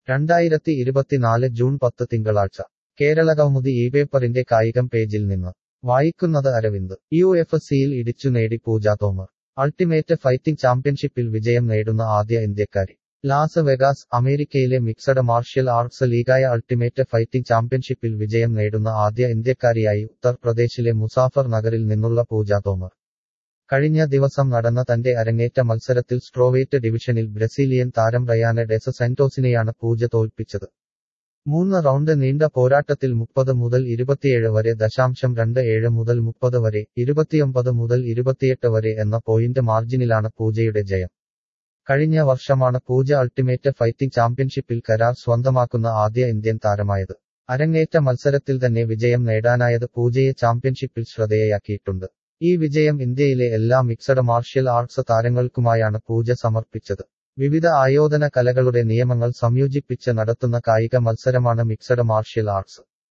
രണ്ടായിരത്തി ഇരുപത്തിനാല് ജൂൺ പത്ത് തിങ്കളാഴ്ച കേരളകൗമുദി ഈ പേപ്പറിന്റെ കായികം പേജിൽ നിന്ന് വായിക്കുന്നത് അരവിന്ദ് യു എഫ് സിയിൽ ഇടിച്ചു നേടി പൂജ തോമർ അൾട്ടിമേറ്റ് ഫൈറ്റിംഗ് ചാമ്പ്യൻഷിപ്പിൽ വിജയം നേടുന്ന ആദ്യ ഇന്ത്യക്കാരി ലാസ് വെഗാസ് അമേരിക്കയിലെ മിക്സഡ് മാർഷ്യൽ ആർട്സ് ലീഗായ അൾട്ടിമേറ്റ് ഫൈറ്റിംഗ് ചാമ്പ്യൻഷിപ്പിൽ വിജയം നേടുന്ന ആദ്യ ഇന്ത്യക്കാരിയായി ഉത്തർപ്രദേശിലെ മുസാഫർ നഗറിൽ നിന്നുള്ള പൂജ തോമർ കഴിഞ്ഞ ദിവസം നടന്ന തന്റെ അരങ്ങേറ്റ മത്സരത്തിൽ സ്ട്രോവേറ്റ് ഡിവിഷനിൽ ബ്രസീലിയൻ താരം റയാന ഡെസ സെന്റോസിനെയാണ് പൂജ തോൽപ്പിച്ചത് മൂന്ന് റൗണ്ട് നീണ്ട പോരാട്ടത്തിൽ മുപ്പത് മുതൽ ഇരുപത്തിയേഴ് വരെ ദശാംശം രണ്ട് ഏഴ് മുതൽ മുപ്പത് വരെ ഇരുപത്തിയൊമ്പത് മുതൽ ഇരുപത്തിയെട്ട് വരെ എന്ന പോയിന്റ് മാർജിനിലാണ് പൂജയുടെ ജയം കഴിഞ്ഞ വർഷമാണ് പൂജ അൾട്ടിമേറ്റ് ഫൈറ്റിംഗ് ചാമ്പ്യൻഷിപ്പിൽ കരാർ സ്വന്തമാക്കുന്ന ആദ്യ ഇന്ത്യൻ താരമായത് അരങ്ങേറ്റ മത്സരത്തിൽ തന്നെ വിജയം നേടാനായത് പൂജയെ ചാമ്പ്യൻഷിപ്പിൽ ശ്രദ്ധേയയാക്കിയിട്ടുണ്ട് ഈ വിജയം ഇന്ത്യയിലെ എല്ലാ മിക്സഡ് മാർഷ്യൽ ആർട്സ് താരങ്ങൾക്കുമായാണ് പൂജ സമർപ്പിച്ചത് വിവിധ ആയോധന കലകളുടെ നിയമങ്ങൾ സംയോജിപ്പിച്ച് നടത്തുന്ന കായിക മത്സരമാണ് മിക്സഡ് മാർഷ്യൽ ആർട്സ്